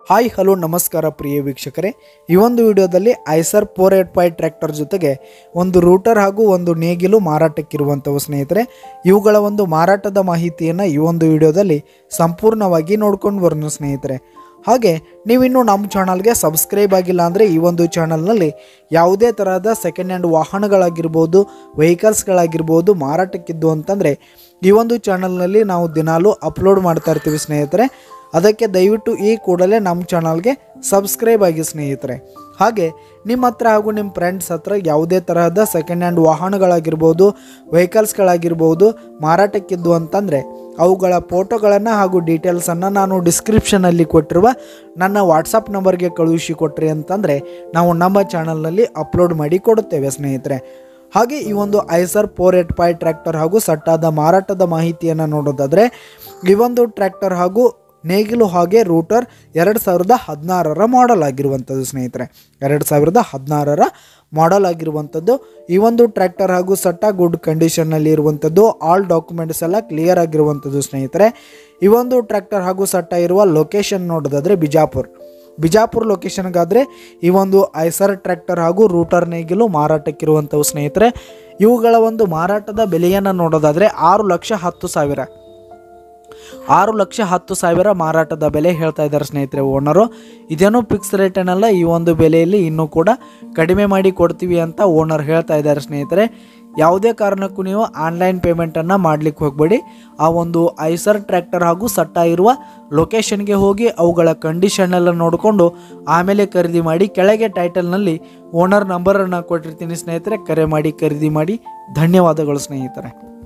hi hello ನಮಸ್ಕಾರ ಪ್ರಿಯ ವೀಕ್ಷಕರೇ ಈ ಒಂದು ವಿಡಿಯೋದಲ್ಲಿ Eicher four eight five tractor ಜೊತೆಗೆ ಒಂದು ರೂಟರ್ ಹಾಗೂ ಒಂದು ನೇಗಿಲು ಮಾರಾಟಕ್ಕಿರುವಂಥವು ಸ್ನೇಹಿತರೆ ಇವುಗಳ ಒಂದು ಮಾರಾಟದ ಮಾಹಿತಿಯನ್ನು ಈ ಒಂದು ವಿಡಿಯೋದಲ್ಲಿ ಸಂಪೂರ್ಣವಾಗಿ ನೋಡ್ಕೊಂಡು ಬರೋಣ ಸ್ನೇಹಿತರೆ ಹಾಗೆ ನೀವಿನ್ನೂ ನಮ್ಮ ಚಾನಲ್ಗೆ ಸಬ್ಸ್ಕ್ರೈಬ್ ಆಗಿಲ್ಲ ಅಂದರೆ ಈ ಒಂದು ಚಾನಲ್ನಲ್ಲಿ ಯಾವುದೇ ತರಹದ ಸೆಕೆಂಡ್ ಹ್ಯಾಂಡ್ ವಾಹನಗಳಾಗಿರ್ಬೋದು ವೆಹಿಕಲ್ಸ್ಗಳಾಗಿರ್ಬೋದು ಮಾರಾಟಕ್ಕಿದ್ದು ಅಂತಂದರೆ ಈ ಒಂದು ಚಾನಲ್ನಲ್ಲಿ ನಾವು ದಿನಾಲೂ ಅಪ್ಲೋಡ್ ಮಾಡ್ತಾ ಇರ್ತೀವಿ ಸ್ನೇಹಿತರೆ ಅದಕ್ಕೆ ದಯವಿಟ್ಟು ಈ ಕೂಡಲೇ ನಮ್ಮ ಚಾನಲ್ಗೆ ಸಬ್ಸ್ಕ್ರೈಬ್ ಆಗಿ ಸ್ನೇಹಿತರೆ ಹಾಗೆ ನಿಮ್ಮ ಹತ್ರ ಹಾಗೂ ನಿಮ್ಮ ಫ್ರೆಂಡ್ಸ್ ಹತ್ರ ಯಾವುದೇ ತರಹದ ಸೆಕೆಂಡ್ ಹ್ಯಾಂಡ್ ವಾಹನಗಳಾಗಿರ್ಬೋದು ವೆಹಿಕಲ್ಸ್ಗಳಾಗಿರ್ಬೋದು ಮಾರಾಟಕ್ಕಿದ್ದು ಅಂತಂದರೆ ಅವುಗಳ ಫೋಟೋಗಳನ್ನು ಹಾಗೂ ಡೀಟೇಲ್ಸನ್ನು ನಾನು ಡಿಸ್ಕ್ರಿಪ್ಷನಲ್ಲಿ ಕೊಟ್ಟಿರುವ ನನ್ನ ವಾಟ್ಸಪ್ ನಂಬರ್ಗೆ ಕಳುಹಿಸಿ ಕೊಟ್ರಿ ಅಂತಂದರೆ ನಾವು ನಮ್ಮ ಚಾನಲ್ನಲ್ಲಿ ಅಪ್ಲೋಡ್ ಮಾಡಿ ಕೊಡುತ್ತೇವೆ ಸ್ನೇಹಿತರೆ ಹಾಗೆ ಈ ಒಂದು Eicher four eight five tractor ಹಾಗೂ ಸಟ್ಟಾದ ಮಾರಾಟದ ಮಾಹಿತಿಯನ್ನು ನೋಡೋದಾದರೆ ಈ ಒಂದು ಟ್ರ್ಯಾಕ್ಟರ್ ಹಾಗೂ ನೇಗಿಲು ಹಾಗೆ ರೂಟರ್ ಎರಡು ಸಾವಿರದ ಹದಿನಾರರ ಮಾಡೆಲ್ ಆಗಿರುವಂಥದ್ದು ಸ್ನೇಹಿತರೆ ಎರಡು ಸಾವಿರದ ಹದಿನಾರರ ಮಾಡೆಲ್ ಆಗಿರುವಂಥದ್ದು ಈ ಒಂದು ಟ್ರ್ಯಾಕ್ಟರ್ ಹಾಗೂ ಸಟ್ಟ ಗುಡ್ ಕಂಡೀಷನ್ನಲ್ಲಿ ಇರುವಂಥದ್ದು ಆಲ್ ಡಾಕ್ಯುಮೆಂಟ್ಸ್ ಎಲ್ಲ ಕ್ಲಿಯರ್ ಆಗಿರುವಂಥದ್ದು ಸ್ನೇಹಿತರೆ ಈ ಒಂದು ಟ್ರ್ಯಾಕ್ಟರ್ ಹಾಗೂ ಸಟ್ಟ ಇರುವ ಲೊಕೇಶನ್ ನೋಡೋದಾದರೆ ಬಿಜಾಪುರ್ ಬಿಜಾಪುರ ಲೊಕೇಶನ್ಗಾದರೆ ಈ ಒಂದು ಐಸರ್ ಟ್ರ್ಯಾಕ್ಟರ್ ಹಾಗೂ ರೂಟರ್ ನೇಗಿಲು ಮಾರಾಟಕ್ಕಿರುವಂಥವು ಸ್ನೇಹಿತರೆ ಇವುಗಳ ಒಂದು ಮಾರಾಟದ ಬೆಲೆಯನ್ನು ನೋಡೋದಾದರೆ ಆರು ಲಕ್ಷ ಹತ್ತು ಸಾವಿರ ಆರು ಲಕ್ಷ ಹತ್ತು ಸಾವಿರ ಮಾರಾಟದ ಬೆಲೆ ಹೇಳ್ತಾ ಇದ್ದಾರೆ ಸ್ನೇಹಿತರೆ ಓನರು ಇದೇನು ಫಿಕ್ಸ್ ರೇಟ್ ಏನಲ್ಲ ಈ ಒಂದು ಬೆಲೆಯಲ್ಲಿ ಇನ್ನೂ ಕೂಡ ಕಡಿಮೆ ಮಾಡಿ ಕೊಡ್ತೀವಿ ಅಂತ ಓನರ್ ಹೇಳ್ತಾ ಇದ್ದಾರೆ ಸ್ನೇಹಿತರೆ ಯಾವುದೇ ಕಾರಣಕ್ಕೂ ನೀವು ಆನ್ಲೈನ್ ಪೇಮೆಂಟನ್ನು ಮಾಡಲಿಕ್ಕೆ ಹೋಗಬೇಡಿ ಆ ಒಂದು ಐಸರ್ ಟ್ರ್ಯಾಕ್ಟರ್ ಹಾಗೂ ಸಟ್ಟ ಇರುವ ಲೊಕೇಶನ್ಗೆ ಹೋಗಿ ಅವುಗಳ ಕಂಡೀಷನ್ ಎಲ್ಲ ನೋಡಿಕೊಂಡು ಆಮೇಲೆ ಖರೀದಿ ಮಾಡಿ ಕೆಳಗೆ ಟೈಟಲ್ನಲ್ಲಿ ಓನರ್ ನಂಬರನ್ನು ಕೊಟ್ಟಿರ್ತೀನಿ ಸ್ನೇಹಿತರೆ ಕರೆ ಮಾಡಿ ಖರೀದಿ ಮಾಡಿ ಧನ್ಯವಾದಗಳು ಸ್ನೇಹಿತರೆ